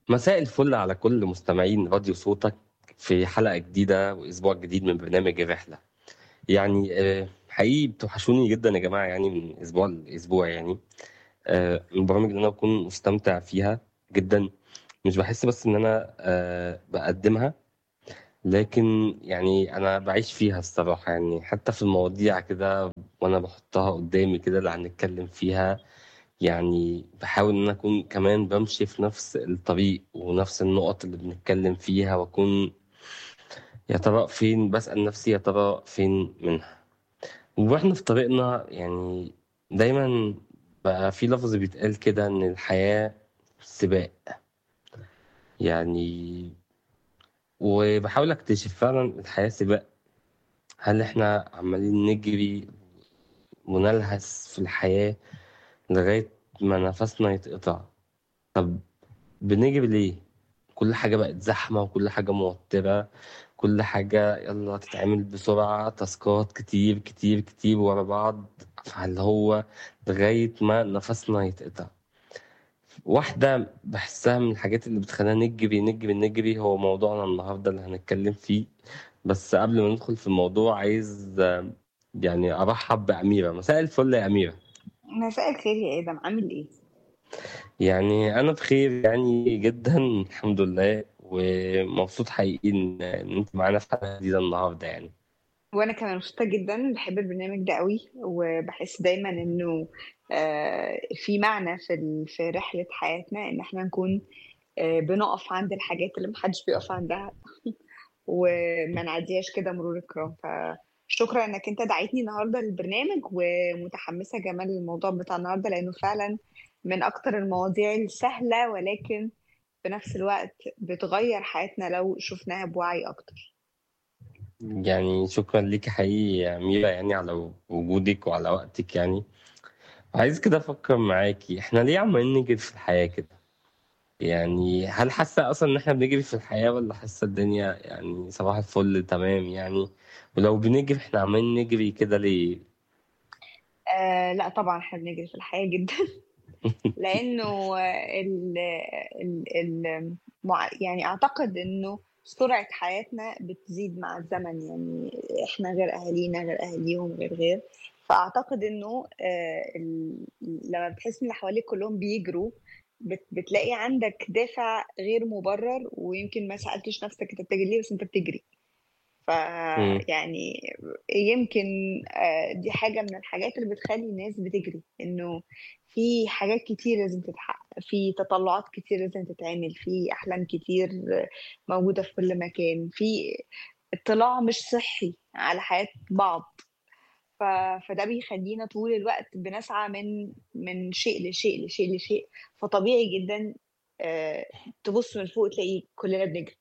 مساء الفل على كل مستمعين راديو صوتك في حلقة جديدة وأسبوع جديد من برنامج الرحلة يعني آه، حقيقي بتوحشوني جدا يا جماعة يعني من أسبوع لأسبوع يعني آه، من البرامج اللي أنا بكون مستمتع فيها جدا مش بحس بس إن أنا آه، بقدمها لكن يعني أنا بعيش فيها الصراحة يعني حتى في المواضيع كده وأنا بحطها قدامي كده اللي هنتكلم فيها يعني بحاول إن أنا أكون كمان بمشي في نفس الطريق ونفس النقط اللي بنتكلم فيها وأكون يا ترى فين بسأل نفسي يا ترى فين منها وإحنا في طريقنا يعني دايما بقى في لفظ بيتقال كده إن الحياة سباق يعني وبحاول أكتشف فعلا الحياة سباق هل إحنا عمالين نجري ونلهث في الحياة لغاية ما نفسنا يتقطع طب بنجري ليه؟ كل حاجة بقت زحمة وكل حاجة موترة كل حاجة يلا تتعمل بسرعة تاسكات كتير كتير كتير ورا بعض فاللي هو لغاية ما نفسنا يتقطع واحدة بحسها من الحاجات اللي بتخلينا نجري نجري نجري هو موضوعنا النهاردة اللي هنتكلم فيه بس قبل ما ندخل في الموضوع عايز آه، يعني أرحب بأميرة مساء الفل يا أميرة مساء الخير يا آدم عامل ايه؟ يعني أنا بخير يعني جدا الحمد لله ومبسوط حقيقي إن إن أنت معانا في حلقة جديدة النهاردة يعني وانا كمان مبسوطة جدا بحب البرنامج ده قوي وبحس دايما انه آه، في معنى في ال- في رحلة حياتنا ان احنا نكون آه، بنقف عند الحاجات اللي محدش بيقف عندها وما نعديهاش كده مرور الكرام فشكرا انك انت دعيتني النهارده للبرنامج ومتحمسة كمان للموضوع بتاع النهارده لانه فعلا من اكتر المواضيع السهلة ولكن في نفس الوقت بتغير حياتنا لو شفناها بوعي اكتر يعني شكرا ليكي حقيقي يا أميرة يعني على وجودك وعلى وقتك يعني عايز كده أفكر معاكي إحنا ليه عمالين نجري في الحياة كده يعني هل حاسة أصلا إن إحنا بنجري في الحياة ولا حاسة الدنيا يعني صباح الفل تمام يعني ولو بنجري إحنا عمالين نجري كده ليه آه لا طبعا احنا بنجري في الحياة جدا لانه ال ال ال مع- يعني اعتقد انه سرعة حياتنا بتزيد مع الزمن يعني احنا غير اهالينا غير اهاليهم غير غير فاعتقد انه آه، ال- لما بتحس ان اللي حواليك كلهم بيجروا بت- بتلاقي عندك دافع غير مبرر ويمكن ما سألتش نفسك انت بتجري ليه بس انت بتجري مم. فيعني يمكن آه، دي حاجة من الحاجات اللي بتخلي الناس بتجري انه في حاجات كتير لازم تتحقق في تطلعات كتير لازم تتعمل في احلام كتير آه، موجودة في كل مكان في اطلاع مش صحي على حياة بعض ف... فده بيخلينا طول الوقت بنسعى من من شيء لشيء لشيء لشيء فطبيعي جدا آه، تبص من فوق تلاقي كلنا بنجري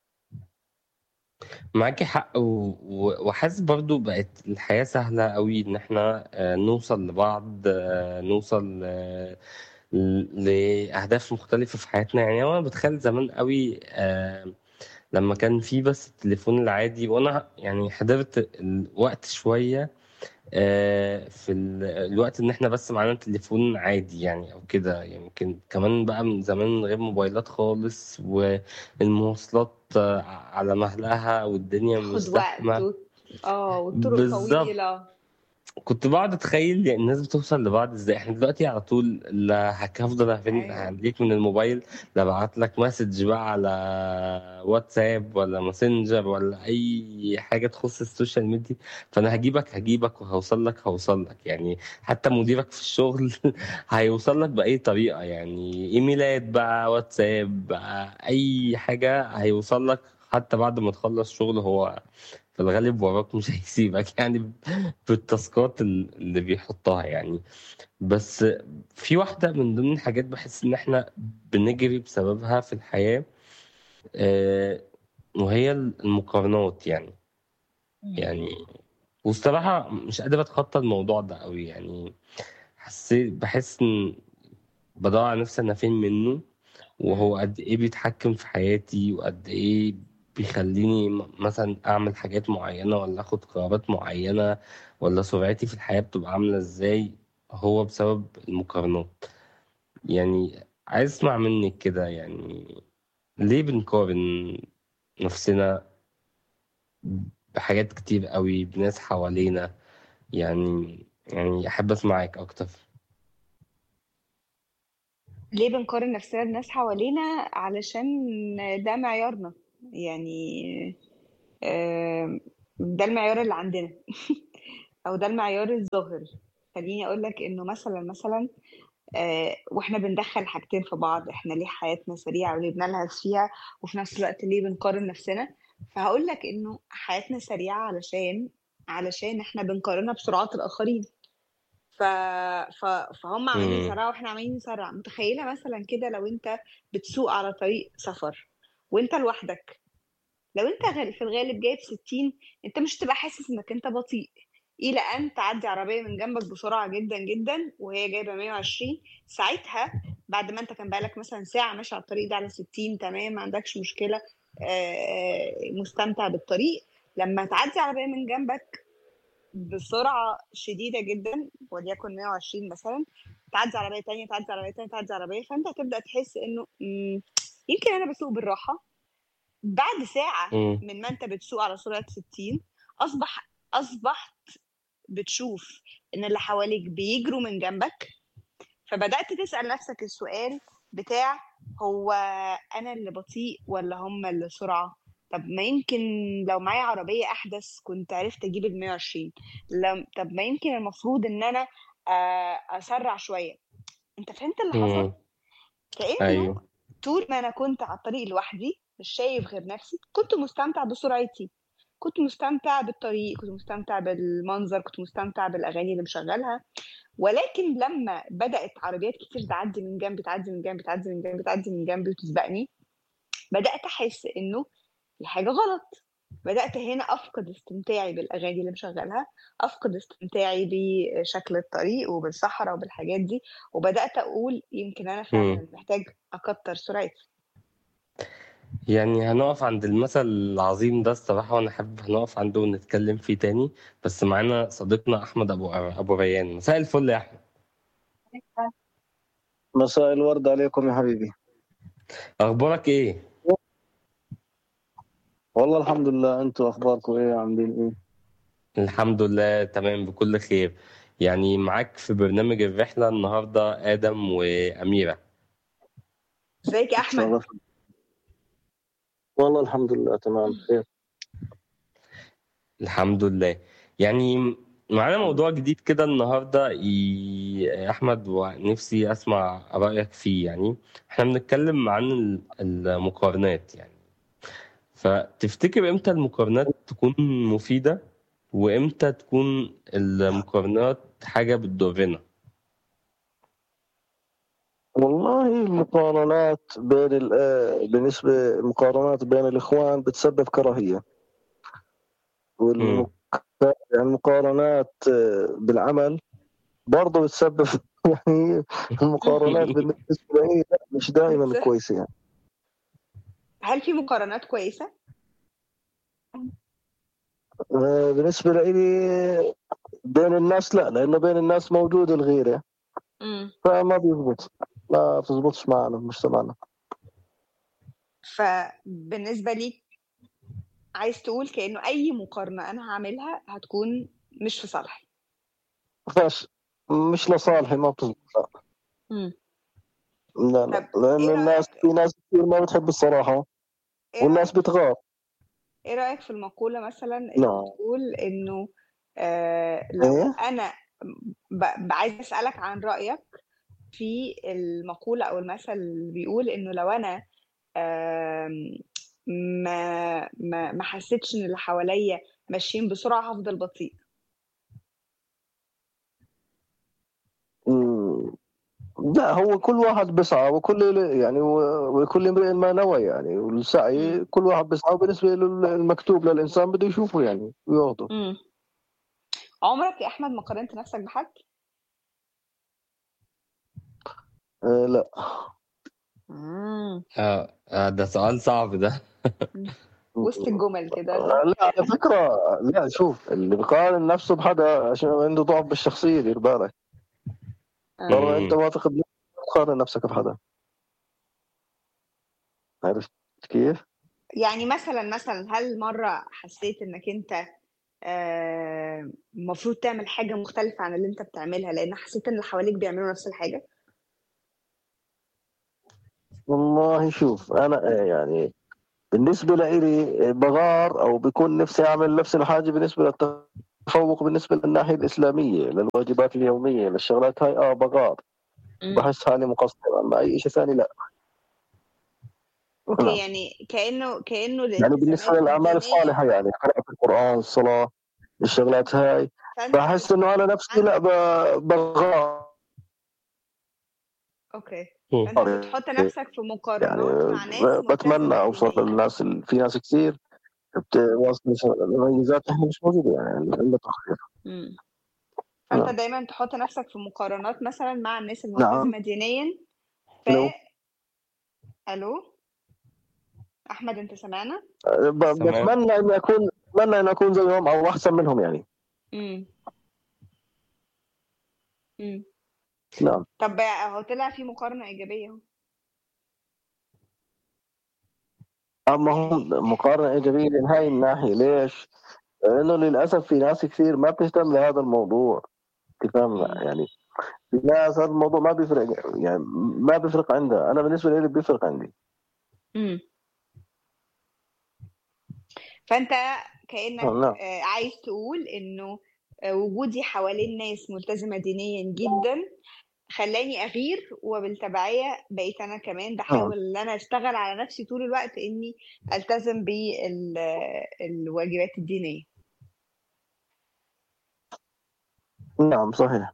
معاكي حق و... و... وحاسس برضو بقت الحياة سهلة قوي إن إحنا آه، نوصل لبعض آه، نوصل آه، ل- لأهداف مختلفة في حياتنا يعني أنا بتخيل زمان قوي آه، لما كان في بس التليفون العادي وأنا يعني حضرت الوقت شوية آه، في ال- الوقت ان احنا بس معانا تليفون عادي يعني او كده يمكن كمان بقى من زمان من غير موبايلات خالص والمواصلات آه، على مهلها والدنيا مش تاخد وقت زحمة و... اه والطرق بالظبط طويلة كنت بقعد اتخيل يعني الناس بتوصل لبعض ازاي احنا دلوقتي على طول لا هك- هفضل هفن- ايوه هديك من الموبايل لا ابعت لك مسج بقى على واتساب ولا ماسنجر ولا اي حاجه تخص السوشيال ميديا فانا هجيبك هجيبك وهوصل لك هوصل لك يعني حتى مديرك في الشغل هيوصل لك باي طريقه يعني ايميلات بقى واتساب بقى اي حاجه هيوصل لك حتى بعد ما تخلص شغل هو في الغالب وراك مش هيسيبك يعني بالتاسكات ال- اللي بيحطها يعني بس في واحدة من ضمن الحاجات بحس إن إحنا بنجري بسببها في الحياة آه، وهي المقارنات يعني مم. يعني والصراحة مش قادر أتخطى الموضوع ده أوي يعني حسيت بحس إن بدور على نفسي أنا فين منه وهو مم. قد إيه بيتحكم في حياتي وقد إيه بيخليني م- مثلا أعمل حاجات معينة ولا أخد قرارات معينة ولا سرعتي في الحياة بتبقى عاملة إزاي هو بسبب المقارنات يعني عايز أسمع منك كده يعني ليه بنقارن نفسنا بحاجات كتير قوي بناس حوالينا يعني يعني أحب أسمعك أكتر ليه بنقارن نفسنا بناس حوالينا علشان ده معيارنا يعني آم، ده المعيار اللي عندنا او ده المعيار الظاهر خليني اقول لك انه مثلا مثلا آه، واحنا بندخل حاجتين في بعض احنا ليه حياتنا سريعه وليه بنلهث فيها وفي نفس الوقت ليه بنقارن نفسنا فهقول لك انه حياتنا سريعه علشان علشان احنا بنقارنها بسرعات الاخرين ف... ف... فهم عمالين امم يسرعوا واحنا عمالين نسرع متخيله مثلا كده لو انت بتسوق على طريق سفر وانت لوحدك لو انت غال- في الغالب جايب 60 انت مش هتبقى حاسس انك انت بطيء الى ان تعدي عربيه من جنبك بسرعه جدا جدا وهي جايبه 120 ساعتها بعد ما انت كان بقالك مثلا ساعه ماشي على الطريق ده على 60 تمام ما عندكش مشكله آه، مستمتع بالطريق لما تعدي عربيه من جنبك بسرعه شديده جدا وليكن 120 مثلا تعدي عربيه تانية تعدي عربيه تانية تعدي عربيه فانت هتبدا تحس انه مم، يمكن انا بسوق بالراحه بعد ساعة امم من ما انت بتسوق على سرعة 60 اصبح اصبحت بتشوف ان اللي حواليك بيجروا من جنبك فبدأت تسأل نفسك السؤال بتاع هو انا اللي بطيء ولا هم اللي سرعة طب ما يمكن لو معايا عربية احدث كنت عرفت اجيب ال 120 لم طب ما يمكن المفروض ان انا آه، اسرع شوية انت فهمت اللي حصل امم كأنه أيوه طول ما انا كنت على الطريق لوحدي مش شايف غير نفسي كنت مستمتع بسرعتي كنت مستمتع بالطريق كنت مستمتع بالمنظر كنت مستمتع بالاغاني اللي مشغلها ولكن لما بدات عربيات كتير تعدي من جنبي تعدي من جنبي تعدي من جنبي تعدي من جنبي وتسبقني بدات احس انه في حاجه غلط بدات هنا افقد استمتاعي بالاغاني اللي مشغلها افقد استمتاعي بشكل الطريق وبالصحراء وبالحاجات دي وبدات اقول يمكن انا فعلا امم محتاج اكتر سرعتي يعني هنقف عند المثل العظيم ده الصراحة وأنا حابب هنقف عنده ونتكلم فيه تاني بس معانا صديقنا أحمد أبو أبو ريان مساء الفل يا أحمد مساء الورد عليكم يا حبيبي أخبارك إيه؟ والله الحمد لله انتوا اخباركم ايه عاملين ايه الحمد لله تمام بكل خير يعني معاك في برنامج الرحلة النهاردة آدم وأميرة ازيك يا احمد اتشرفت والله الحمد لله تمام بخير الحمد لله يعني معانا موضوع جديد كده النهاردة ي- يا أحمد ونفسي أسمع رأيك فيه يعني إحنا بنتكلم عن ال- المقارنات يعني فتفتكر إمتى المقارنات تكون مفيدة وإمتى تكون المقارنات حاجة بتضرنا والله المقارنات بين ال- آه، بالنسبة المقارنات بين الإخوان بتسبب كراهية مم. والمقارنات بالعمل برضه بتسبب يعني المقارنات بالنسبة لي لا، مش دائما بس- كويسة يعني هل في مقارنات كويسة؟ آه، بالنسبة لي بين الناس لا لأنه بين الناس موجود الغيرة امم فما بيزبط ما بتزبطش معنا مجتمعنا فبالنسبة ليك عايز تقول كأنه أي مقارنة أنا هعملها هتكون مش في صالحي فاش مش لصالحي ما بتزبط لا امم لا, لا. طب لأن إيه الناس رأيك في ناس كثير ما بتحب الصراحة إيه والناس رأيك بتغار إيه رأيك في المقولة مثلا اللي لا بتقول إنه آه لو إيه أنا ب... ب- عايز أسألك عن رأيك في المقولة أو المثل اللي بيقول إنه لو أنا آم، ما ما ما حسيتش إن اللي حواليا ماشيين بسرعة هفضل بطيء مم. لا هو كل واحد بيسعى وكل يعني و- وكل امرئ ما نوى يعني مم. والسعي كل واحد بيسعى بالنسبة للمكتوب للإنسان بده يشوفه يعني وياخده مم. عمرك يا أحمد ما قارنت نفسك بحد؟ آه لا مم. آه آه، ده سؤال صعب ده وسط الجمل كده آه، لا على فكرة لا شوف اللي بيقارن نفسه بحدا عشان عنده ضعف بالشخصية دير بالك آه. طالما انت واثق بنفسك تقارن نفسك بحدا عرفت كيف؟ يعني مثلا مثلا هل مرة حسيت انك انت آه، المفروض تعمل حاجة مختلفة عن اللي انت بتعملها لان حسيت ان اللي حواليك بيعملوا نفس الحاجة والله شوف انا آه، يعني بالنسبه لي بغار او بيكون نفسي اعمل نفس الحاجه بالنسبه للتفوق بالنسبه للناحيه الاسلاميه للواجبات اليوميه للشغلات هاي اه بغار مم. بحس حالي مقصر اما اي شيء ثاني لا اوكي نعم. يعني كأنه كأنه يعني بالنسبه الالتزامات للاعمال الدينية الصالحه يعني قراءه القران الصلاه الشغلات هاي فانت بحس انه انا نفسي لا ب- بغار اوكي مم. فانت بتحط نفسك في يعني مقارنات مع ناس ب- بتمنى ملتزمة اوصل دينيا للناس ال- في ناس كثير بتواصل مميزات احنا مش موجوده يعني عندنا تخفيف مم. فانت نعم. دايما تحط نفسك في مقارنات مثلا مع الناس نعم الملتزمة دينيا ف الو الو احمد انت سمعنا ب- سمعت بتمنى اني اكون بتمنى اني اكون زيهم او احسن منهم يعني امم امم نعم طب اهو طلع في مقارنة إيجابية اهو اما هم مقارنه ايجابيه من هاي الناحيه ليش؟ لانه للاسف في ناس كثير ما بتهتم لهذا الموضوع تفهم مم. يعني في ناس هذا الموضوع ما بيفرق يعني ما بيفرق عندها انا بالنسبه لي بيفرق عندي امم فانت كأنك آه، نعم آه، عايز تقول انه آه، وجودي حوالين ناس ملتزمة دينيا جدا خلاني اغير وبالتبعية بقيت انا كمان آه. بحاول ان انا اشتغل على نفسي طول الوقت اني التزم بالواجبات الدينية نعم صحيح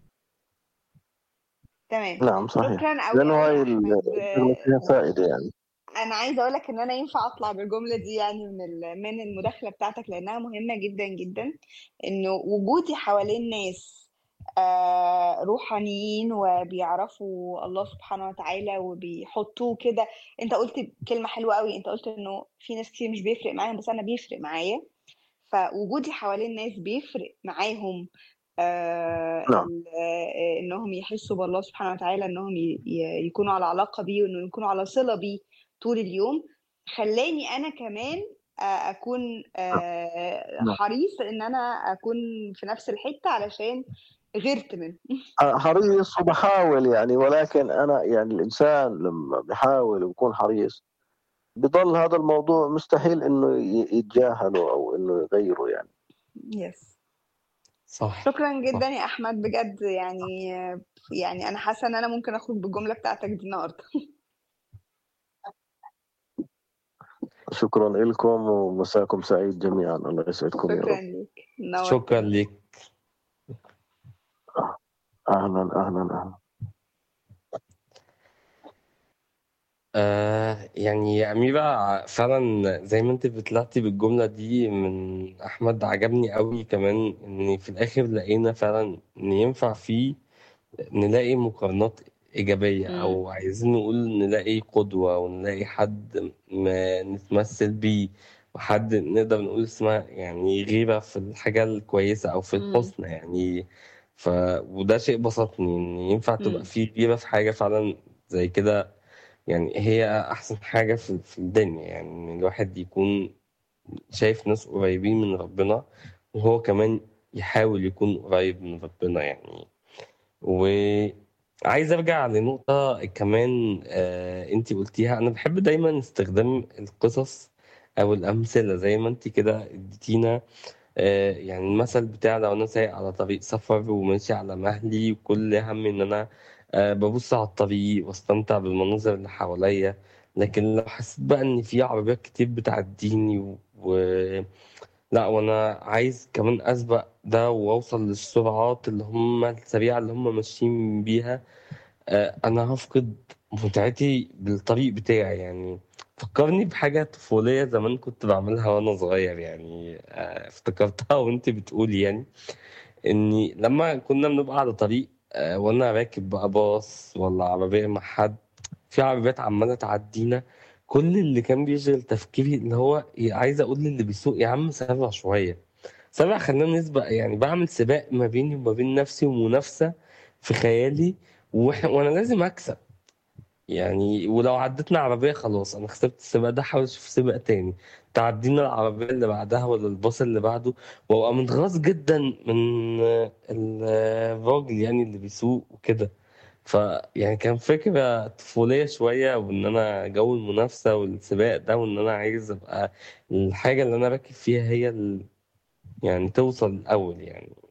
تمام نعم صحيح شكرا قوي لانه قوي هاي يا ال- احمد الشغله فيها آه، فائده يعني انا عايزه اقول لك ان انا ينفع اطلع بالجمله دي يعني من ال- من المداخله بتاعتك لانها مهمه جدا جدا انه وجودي حوالين ناس آه، روحانيين وبيعرفوا الله سبحانه وتعالى وبيحطوه كده انت قلت كلمه حلوه قوي انت قلت انه في ناس كتير مش بيفرق معاهم بس انا بيفرق معايا فوجودي حوالين ناس بيفرق معاهم آه نعم ال- آه، انهم يحسوا بالله سبحانه وتعالى انهم ي- ي- يكونوا على علاقه بيه وانه يكونوا على صله بيه طول اليوم خلاني انا كمان آه، اكون آه، نعم حريص ان انا اكون في نفس الحته علشان غيرت منه حريص وبحاول يعني ولكن انا يعني الانسان لما بيحاول ويكون حريص بضل هذا الموضوع مستحيل انه ي- يتجاهله او انه يغيره يعني يس صح شكرا صح جدا يا احمد بجد يعني يعني انا حاسه ان انا ممكن اخرج بالجمله بتاعتك دي النهارده شكرا لكم ومساكم سعيد جميعا الله يسعدكم يا شكرا رب ليك نورت شكرا ليك اهلا اهلا اهلا آه يعني يا أميرة فعلا زي ما انت بتطلعتي بالجملة دي من أحمد عجبني قوي كمان إن في الآخر لقينا فعلا إن ينفع فيه نلاقي مقارنات إيجابية امم أو عايزين نقول نلاقي قدوة ونلاقي حد ما نتمثل بيه وحد نقدر نقول اسمها يعني غيرة في الحاجة الكويسة أو في امم الحسنى يعني ف وده شيء بسطني إن ينفع تبقى امم في غيرة في حاجة فعلا زي كده يعني هي أحسن حاجة في في الدنيا يعني إن الواحد يكون شايف ناس قريبين من ربنا وهو كمان يحاول يكون قريب من ربنا يعني وعايز ارجع لنقطة كمان آه انت قلتيها انا بحب دايما استخدام القصص او الامثلة زي ما انت كده اديتينا آه يعني المثل بتاع لو انا سايق على طريق سفر وماشي على مهلي وكل همي ان انا آه ببص على الطريق واستمتع بالمناظر اللي حواليا لكن لو حسيت بقى ان في عربيات كتير بتعديني و... و... لا وانا عايز كمان اسبق ده واوصل للسرعات اللي هم السريعه اللي هم ماشيين بيها آه، انا هفقد متعتي بالطريق بتاعي يعني فكرني بحاجه طفوليه زمان كنت بعملها وانا صغير يعني آه، افتكرتها وانت بتقولي يعني اني لما كنا بنبقى على طريق آه، وانا راكب بقى باص ولا عربيه مع حد في عربيات عماله تعدينا كل اللي كان بيشغل تفكيري اللي هو عايز اقول للي بيسوق يا عم سرع شويه سرع خلينا نسبق يعني بعمل سباق ما بيني وما بين نفسي ومنافسه في خيالي وإح- وانا لازم اكسب يعني ولو عدتنا عربية خلاص أنا خسرت السباق ده حاول أشوف سباق تاني تعدينا العربية اللي بعدها ولا الباص اللي بعده وأبقى متغاظ جدا من الراجل يعني اللي بيسوق وكده ف يعني كان فكرة طفولية شوية وإن أنا جو المنافسة والسباق ده وإن أنا عايز أبقى الحاجة اللي أنا راكب فيها هي ال... يعني توصل الأول يعني